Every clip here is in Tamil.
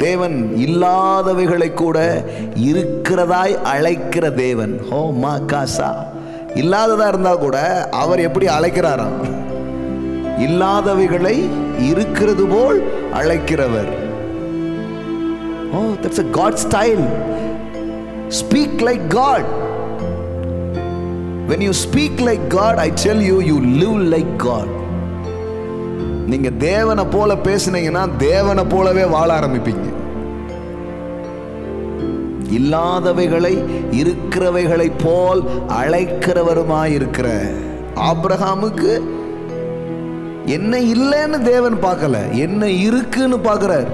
தேவன் இல்லாதவைகளை கூட இருக்கிறதாய் அழைக்கிற தேவன் ஹோ மா காசா இல்லாததா இருந்தா கூட அவர் எப்படி அழைக்கிறாராம் இல்லாதவைகளை இருக்கிறது போல் அழைக்கிறவர் oh that's a God style speak like God when you speak like God I tell you you live like God நீங்க தேவனை போல பேசுனீங்கன்னா தேவனை போலவே வாழ ஆரம்பிப்பீங்க இல்லாதவைகளை இருக்கிறவைகளை போல் அழைக்கிறவருமாயிருக்கிற ஆபிரகாமுக்கு என்ன இல்லைன்னு தேவன் பார்க்கல என்ன இருக்குன்னு பார்க்கிறார்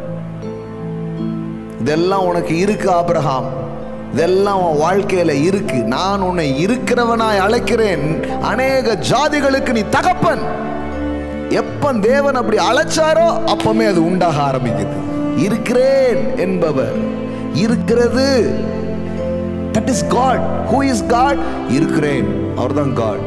இதெல்லாம் உனக்கு இருக்கு ஆபிரகாம் இதெல்லாம் உன் வாழ்க்கையில இருக்கு நான் உன்னை இருக்கிறவனாய் அழைக்கிறேன் அநேக ஜாதிகளுக்கு நீ தகப்பன் எப்ப தேவன் அப்படி அழைச்சாரோ அப்பமே அது உண்டாக ஆரம்பிக்குது இருக்கிறேன் என்பவர் இருக்கிறது that is God who is God இருக்கிறேன் அவர்தான் காட்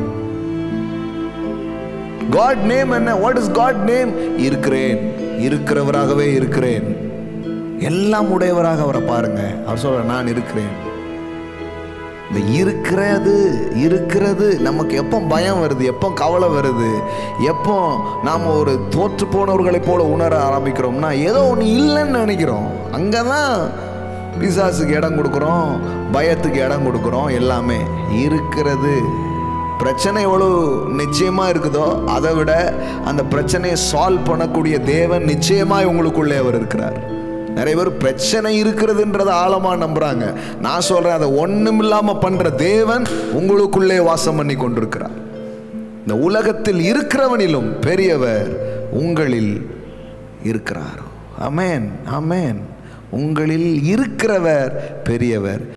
காட் நேம் என்ன வாட் இஸ் காட் நேம் இருக்கிறேன் இருக்கிறவராகவே இருக்கிறேன் எல்லாம் உடையவராக அவரை பாருங்க அவர் சொல்ற நான் இருக்கிறேன் இந்த இருக்கிறது இருக்கிறது நமக்கு எப்போ பயம் வருது எப்போ கவலை வருது எப்போ நாம் ஒரு தோற்று போனவர்களைப் போல உணர ஆரம்பிக்கிறோம்னா ஏதோ ஒன்று இல்லைன்னு நினைக்கிறோம் அங்கே தான் பிசாசுக்கு இடம் கொடுக்குறோம் பயத்துக்கு இடம் கொடுக்குறோம் எல்லாமே இருக்கிறது பிரச்சனை எவ்வளோ நிச்சயமாக இருக்குதோ அதை விட அந்த பிரச்சனையை சால்வ் பண்ணக்கூடிய தேவன் நிச்சயமாய் உங்களுக்குள்ளே அவர் இருக்கிறார் நிறைய பேர் பிரச்சனை இருக்கிறதுன்றத ஆழமா நம்புறாங்க நான் சொல்றேன் அதை ஒண்ணும் இல்லாம பண்ற தேவன் உங்களுக்குள்ளே வாசம் பண்ணி கொண்டிருக்கிறார் இந்த உலகத்தில் இருக்கிறவனிலும் பெரியவர் உங்களில் இருக்கிறார் அமேன் அமேன் உங்களில் இருக்கிறவர் பெரியவர்